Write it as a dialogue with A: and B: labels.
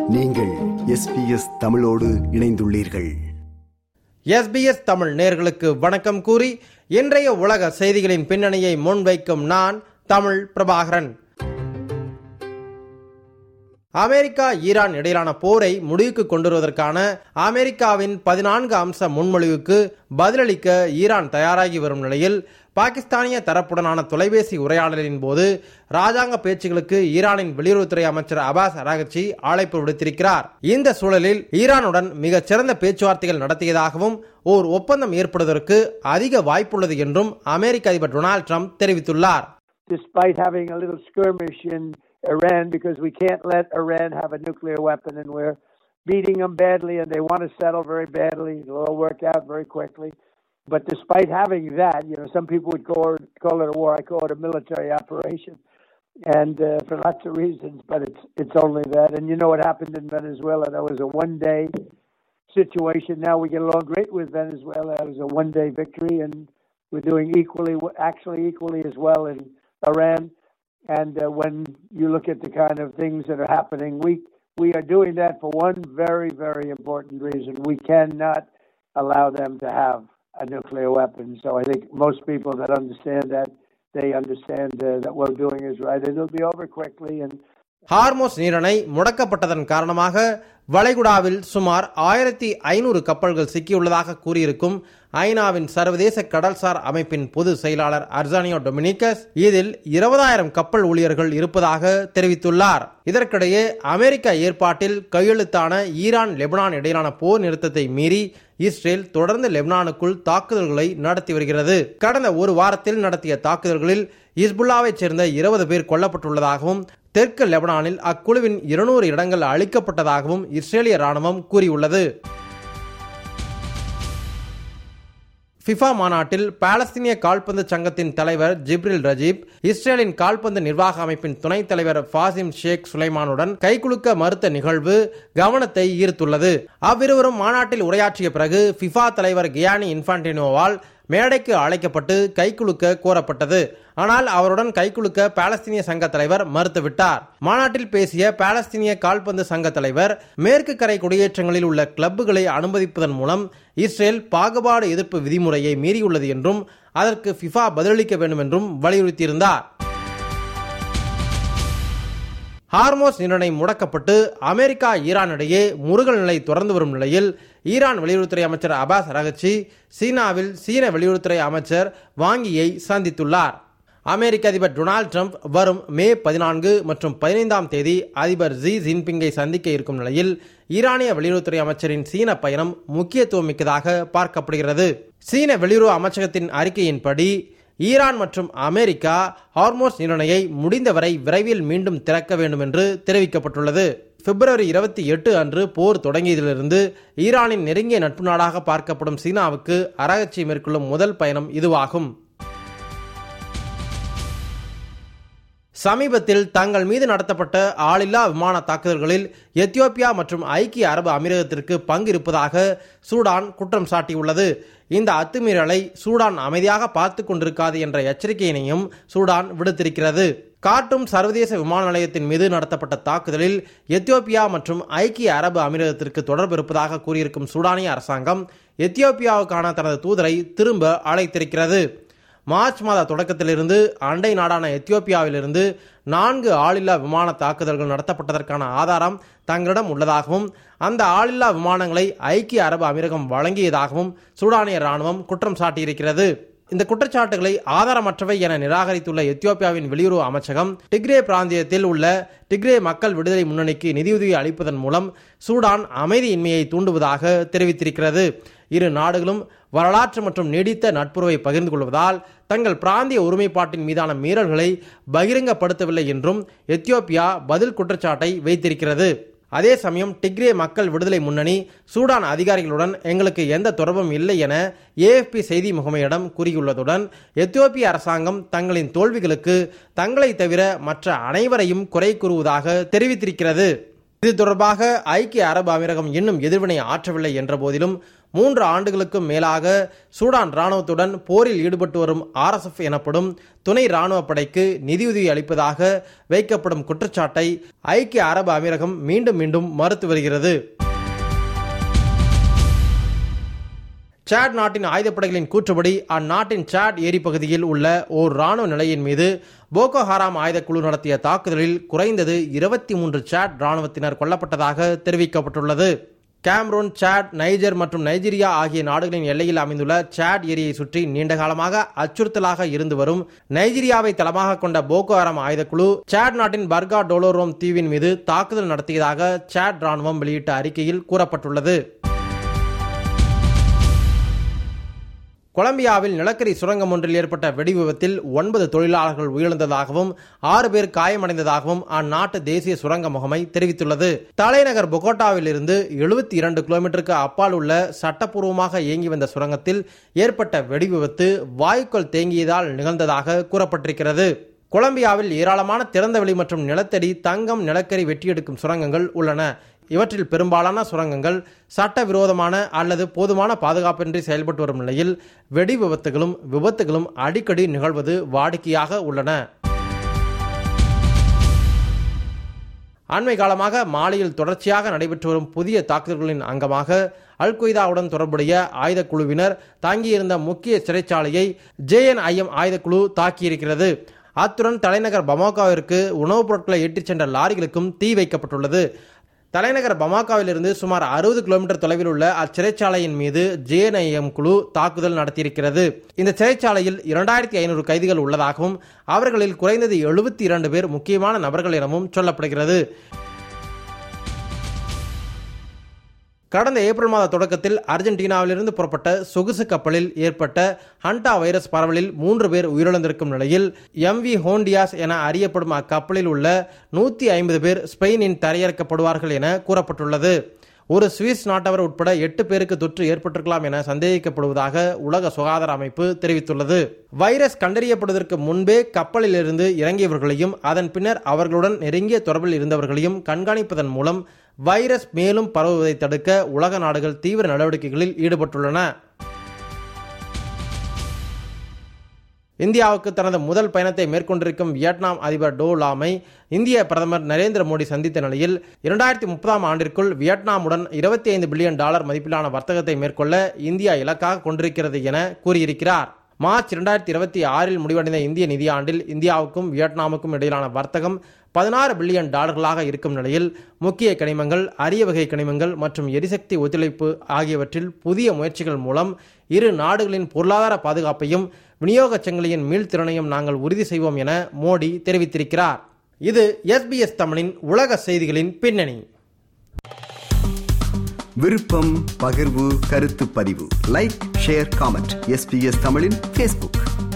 A: நீங்கள் எஸ்பிஎஸ் தமிழோடு இணைந்துள்ளீர்கள்
B: எஸ்பிஎஸ் தமிழ் நேர்களுக்கு வணக்கம் கூறி இன்றைய உலக செய்திகளின் பின்னணியை முன்வைக்கும் நான் தமிழ் பிரபாகரன் அமெரிக்கா ஈரான் இடையிலான போரை முடிவுக்கு கொண்டு வருவதற்கான அமெரிக்காவின் பதினான்கு அம்ச முன்மொழிவுக்கு பதிலளிக்க ஈரான் தயாராகி வரும் நிலையில் பாகிஸ்தானிய தரப்புடனான தொலைபேசி உரையாடலின் போது ராஜாங்க பேச்சுகளுக்கு ஈரானின் வெளியுறவுத்துறை அமைச்சர் அபாஸ் அராகச்சி அழைப்பு விடுத்திருக்கிறார் இந்த சூழலில் ஈரானுடன் மிகச் சிறந்த பேச்சுவார்த்தைகள் நடத்தியதாகவும் ஓர் ஒப்பந்தம் ஏற்படுவதற்கு அதிக வாய்ப்புள்ளது என்றும் அமெரிக்க அதிபர் டொனால்டு ட்ரம்ப் தெரிவித்துள்ளார்
C: despite having a little skirmish in Iran because we can't let Iran have a nuclear weapon and we're beating them badly and they want to settle very badly. It'll all work out very quickly. But despite having that, you know, some people would call it, call it a war. I call it a military operation, and uh, for lots of reasons. But it's it's only that. And you know what happened in Venezuela? That was a one-day situation. Now we get along great with Venezuela. It was a one-day victory, and we're doing equally, actually equally as well in Iran. And uh, when you look at the kind of things that are happening, we we are doing that for one very, very important reason. We cannot allow them to have a nuclear weapon. So I think most people that understand that they understand uh, that what we're doing is right. It'll be over quickly, and
B: Hormuz நீரணை முடக்கப்பட்டதன் காரணமாக வளைகுடாவில் சுமார் ஆயிரத்தி ஐநூறு கப்பல்கள் சிக்கியுள்ளதாக கூறியிருக்கும் ஐநாவின் சர்வதேச கடல்சார் அமைப்பின் பொது செயலாளர் அர்சானியோ டொமினிகஸ் இதில் இருபதாயிரம் கப்பல் ஊழியர்கள் இருப்பதாக தெரிவித்துள்ளார் இதற்கிடையே அமெரிக்க ஏற்பாட்டில் கையெழுத்தான ஈரான் லெபனான் இடையிலான போர் நிறுத்தத்தை மீறி இஸ்ரேல் தொடர்ந்து லெபனானுக்குள் தாக்குதல்களை நடத்தி வருகிறது கடந்த ஒரு வாரத்தில் நடத்திய தாக்குதல்களில் இஸ்புல்லாவைச் சேர்ந்த இருபது பேர் கொல்லப்பட்டுள்ளதாகவும் தெற்கு லெபனானில் அக்குழுவின் இருநூறு இடங்கள் அளிக்கப்பட்டதாகவும் இஸ்ரேலிய ராணுவம் கூறியுள்ளது ஃபிஃபா மாநாட்டில் பாலஸ்தீனிய கால்பந்து சங்கத்தின் தலைவர் ஜிப்ரில் ரஜீப் இஸ்ரேலின் கால்பந்து நிர்வாக அமைப்பின் துணைத் தலைவர் ஃபாசிம் ஷேக் சுலைமானுடன் கைகுலுக்க மறுத்த நிகழ்வு கவனத்தை ஈர்த்துள்ளது அவ்விருவரும் மாநாட்டில் உரையாற்றிய பிறகு ஃபிஃபா தலைவர் கியானி இன்ஃபான்டினோவால் மேடைக்கு அழைக்கப்பட்டு கைக்குலுக்க கோரப்பட்டது ஆனால் அவருடன் கைக்குலுக்க பாலஸ்தீனிய சங்க தலைவர் மறுத்துவிட்டார் மாநாட்டில் பேசிய பாலஸ்தீனிய கால்பந்து சங்க தலைவர் மேற்கு கரை குடியேற்றங்களில் உள்ள கிளப்புகளை அனுமதிப்பதன் மூலம் இஸ்ரேல் பாகுபாடு எதிர்ப்பு விதிமுறையை மீறியுள்ளது என்றும் அதற்கு ஃபிஃபா பதிலளிக்க வேண்டும் என்றும் வலியுறுத்தியிருந்தார் ஹார்மோஸ் நிர்ணயம் முடக்கப்பட்டு அமெரிக்கா ஈரான் இடையே முருகல் நிலை தொடர்ந்து வரும் நிலையில் ஈரான் வெளியுறவுத்துறை அமைச்சர் அபாஸ் அரகச்சி சீனாவில் சீன வெளியுறவுத்துறை அமைச்சர் வாங்கியை சந்தித்துள்ளார் அமெரிக்க அதிபர் டொனால்டு ட்ரம்ப் வரும் மே பதினான்கு மற்றும் பதினைந்தாம் தேதி அதிபர் ஜி ஜின்பிங்கை சந்திக்க இருக்கும் நிலையில் ஈரானிய வெளியுறவுத்துறை அமைச்சரின் சீன பயணம் முக்கியத்துவம் மிக்கதாக பார்க்கப்படுகிறது சீன வெளியுறவு அமைச்சகத்தின் அறிக்கையின்படி ஈரான் மற்றும் அமெரிக்கா ஹார்மோஸ் நிர்ணயை முடிந்தவரை விரைவில் மீண்டும் திறக்க வேண்டும் என்று தெரிவிக்கப்பட்டுள்ளது பிப்ரவரி இருபத்தி எட்டு அன்று போர் தொடங்கியதிலிருந்து ஈரானின் நெருங்கிய நட்பு நாடாக பார்க்கப்படும் சீனாவுக்கு அரகச்சி மேற்கொள்ளும் முதல் பயணம் இதுவாகும் சமீபத்தில் தங்கள் மீது நடத்தப்பட்ட ஆளில்லா விமான தாக்குதல்களில் எத்தியோப்பியா மற்றும் ஐக்கிய அரபு அமீரகத்திற்கு பங்கு இருப்பதாக சூடான் குற்றம் சாட்டியுள்ளது இந்த அத்துமீறலை சூடான் அமைதியாக பார்த்து கொண்டிருக்காது என்ற எச்சரிக்கையினையும் சூடான் விடுத்திருக்கிறது காட்டும் சர்வதேச விமான நிலையத்தின் மீது நடத்தப்பட்ட தாக்குதலில் எத்தியோப்பியா மற்றும் ஐக்கிய அரபு அமீரகத்திற்கு தொடர்பு இருப்பதாக கூறியிருக்கும் சூடானிய அரசாங்கம் எத்தியோப்பியாவுக்கான தனது தூதரை திரும்ப அழைத்திருக்கிறது மார்ச் மாத தொடக்கத்திலிருந்து அண்டை நாடான எத்தியோப்பியாவிலிருந்து நான்கு ஆளில்லா விமான தாக்குதல்கள் நடத்தப்பட்டதற்கான ஆதாரம் தங்களிடம் உள்ளதாகவும் அந்த ஆளில்லா விமானங்களை ஐக்கிய அரபு அமீரகம் வழங்கியதாகவும் சூடானிய ராணுவம் குற்றம் சாட்டியிருக்கிறது இந்த குற்றச்சாட்டுகளை ஆதாரமற்றவை என நிராகரித்துள்ள எத்தியோப்பியாவின் வெளியுறவு அமைச்சகம் டிக்ரே பிராந்தியத்தில் உள்ள டிக்ரே மக்கள் விடுதலை முன்னணிக்கு நிதியுதவி அளிப்பதன் மூலம் சூடான் அமைதியின்மையை தூண்டுவதாக தெரிவித்திருக்கிறது இரு நாடுகளும் வரலாற்று மற்றும் நீடித்த நட்புறவை பகிர்ந்து கொள்வதால் தங்கள் பிராந்திய ஒருமைப்பாட்டின் மீதான மீறல்களை பகிரங்கப்படுத்தவில்லை என்றும் எத்தியோப்பியா பதில் குற்றச்சாட்டை வைத்திருக்கிறது அதே சமயம் டிக்ரே மக்கள் விடுதலை முன்னணி சூடான் அதிகாரிகளுடன் எங்களுக்கு எந்த தொடர்பும் இல்லை என ஏஎஃப்பி செய்தி முகமையிடம் கூறியுள்ளதுடன் எத்தியோப்பிய அரசாங்கம் தங்களின் தோல்விகளுக்கு தங்களை தவிர மற்ற அனைவரையும் குறை கூறுவதாக தெரிவித்திருக்கிறது இது தொடர்பாக ஐக்கிய அரபு அமீரகம் இன்னும் எதிர்வினை ஆற்றவில்லை என்ற போதிலும் மூன்று ஆண்டுகளுக்கும் மேலாக சூடான் ராணுவத்துடன் போரில் ஈடுபட்டு வரும் ஆர்எஸ்எஃப் எனப்படும் துணை ராணுவ படைக்கு நிதியுதவி அளிப்பதாக வைக்கப்படும் குற்றச்சாட்டை ஐக்கிய அரபு அமீரகம் மீண்டும் மீண்டும் மறுத்து வருகிறது சாட் நாட்டின் ஆயுதப்படைகளின் கூற்றுப்படி அந்நாட்டின் சாட் ஏரி பகுதியில் உள்ள ஓர் ராணுவ நிலையின் மீது போகோ ஹராம் ஆயுதக்குழு நடத்திய தாக்குதலில் குறைந்தது இருபத்தி மூன்று சாட் ராணுவத்தினர் கொல்லப்பட்டதாக தெரிவிக்கப்பட்டுள்ளது கேம்ரோன் சாட் நைஜர் மற்றும் நைஜீரியா ஆகிய நாடுகளின் எல்லையில் அமைந்துள்ள சாட் ஏரியை சுற்றி நீண்ட காலமாக அச்சுறுத்தலாக இருந்து வரும் நைஜீரியாவை தளமாக கொண்ட போகோ ஹராம் ஆயுதக்குழு சாட் நாட்டின் பர்கா டோலோரோம் தீவின் மீது தாக்குதல் நடத்தியதாக சாட் ராணுவம் வெளியிட்ட அறிக்கையில் கூறப்பட்டுள்ளது கொலம்பியாவில் நிலக்கரி சுரங்கம் ஒன்றில் ஏற்பட்ட வெடி விபத்தில் ஒன்பது தொழிலாளர்கள் உயிரிழந்ததாகவும் ஆறு பேர் காயமடைந்ததாகவும் அந்நாட்டு தேசிய சுரங்க முகமை தெரிவித்துள்ளது தலைநகர் பொகோட்டாவில் இருந்து எழுபத்தி இரண்டு கிலோமீட்டருக்கு அப்பால் உள்ள சட்டப்பூர்வமாக இயங்கி வந்த சுரங்கத்தில் ஏற்பட்ட வெடி விபத்து வாயுக்கள் தேங்கியதால் நிகழ்ந்ததாக கூறப்பட்டிருக்கிறது கொலம்பியாவில் ஏராளமான திறந்தவெளி மற்றும் நிலத்தடி தங்கம் நிலக்கரி வெட்டியெடுக்கும் சுரங்கங்கள் உள்ளன இவற்றில் பெரும்பாலான சுரங்கங்கள் சட்டவிரோதமான அல்லது போதுமான பாதுகாப்பின்றி செயல்பட்டு வரும் நிலையில் வெடி விபத்துகளும் விபத்துகளும் அடிக்கடி நிகழ்வது வாடிக்கையாக உள்ளன அண்மை காலமாக மாலியில் தொடர்ச்சியாக நடைபெற்று வரும் புதிய தாக்குதல்களின் அங்கமாக அல் கொய்தாவுடன் தொடர்புடைய ஆயுதக் குழுவினர் தாங்கியிருந்த முக்கிய சிறைச்சாலையை ஜேஎன்ஐஎம் ஆயுதக்குழு தாக்கியிருக்கிறது அத்துடன் தலைநகர் பமாகாவிற்கு உணவுப் பொருட்களை ஏற்றிச் சென்ற லாரிகளுக்கும் தீ வைக்கப்பட்டுள்ளது தலைநகர் பமாகாவிலிருந்து சுமார் அறுபது கிலோமீட்டர் தொலைவில் உள்ள அச்சிறைச்சாலையின் மீது ஜேஎன்ஐஎம் குழு தாக்குதல் நடத்தியிருக்கிறது இந்த சிறைச்சாலையில் இரண்டாயிரத்தி ஐநூறு கைதிகள் உள்ளதாகவும் அவர்களில் குறைந்தது எழுபத்தி இரண்டு பேர் முக்கியமான நபர்கள் எனவும் சொல்லப்படுகிறது கடந்த ஏப்ரல் மாத தொடக்கத்தில் அர்ஜென்டினாவிலிருந்து புறப்பட்ட சொகுசு கப்பலில் ஏற்பட்ட ஹண்டா வைரஸ் பரவலில் மூன்று பேர் உயிரிழந்திருக்கும் நிலையில் எம்வி ஹோண்டியாஸ் என அறியப்படும் அக்கப்பலில் உள்ள நூற்றி ஐம்பது பேர் ஸ்பெயினின் தரையிறக்கப்படுவார்கள் என கூறப்பட்டுள்ளது ஒரு சுவிஸ் நாட்டவர் உட்பட எட்டு பேருக்கு தொற்று ஏற்பட்டிருக்கலாம் என சந்தேகிக்கப்படுவதாக உலக சுகாதார அமைப்பு தெரிவித்துள்ளது வைரஸ் கண்டறியப்படுவதற்கு முன்பே கப்பலில் இருந்து இறங்கியவர்களையும் அதன் பின்னர் அவர்களுடன் நெருங்கிய தொடர்பில் இருந்தவர்களையும் கண்காணிப்பதன் மூலம் வைரஸ் மேலும் பரவுவதை தடுக்க உலக நாடுகள் தீவிர நடவடிக்கைகளில் ஈடுபட்டுள்ளன இந்தியாவுக்கு தனது முதல் பயணத்தை மேற்கொண்டிருக்கும் வியட்நாம் அதிபர் டோ லாமை இந்திய பிரதமர் நரேந்திர மோடி சந்தித்த நிலையில் இரண்டாயிரத்தி முப்பதாம் ஆண்டிற்குள் வியட்நாமுடன் இருபத்தி ஐந்து பில்லியன் டாலர் மதிப்பிலான வர்த்தகத்தை மேற்கொள்ள இந்தியா இலக்காக கொண்டிருக்கிறது என கூறியிருக்கிறார் மார்ச் இரண்டாயிரத்தி இருபத்தி ஆறில் முடிவடைந்த இந்திய நிதியாண்டில் இந்தியாவுக்கும் வியட்நாமுக்கும் இடையிலான வர்த்தகம் பதினாறு பில்லியன் டாலர்களாக இருக்கும் நிலையில் முக்கிய கனிமங்கள் அரிய வகை கனிமங்கள் மற்றும் எரிசக்தி ஒத்துழைப்பு ஆகியவற்றில் புதிய முயற்சிகள் மூலம் இரு நாடுகளின் பொருளாதார பாதுகாப்பையும் விநியோகச் சங்கிலியின் மீள்திறனையும் நாங்கள் உறுதி செய்வோம் என மோடி தெரிவித்திருக்கிறார் இது எஸ்பிஎஸ் தமிழின் உலக செய்திகளின் பின்னணி
A: விருப்பம் பகிர்வு கருத்து பதிவு லைக் ஷேர் காமெண்ட் எஸ்பிஎஸ் தமிழின் ஃபேஸ்புக்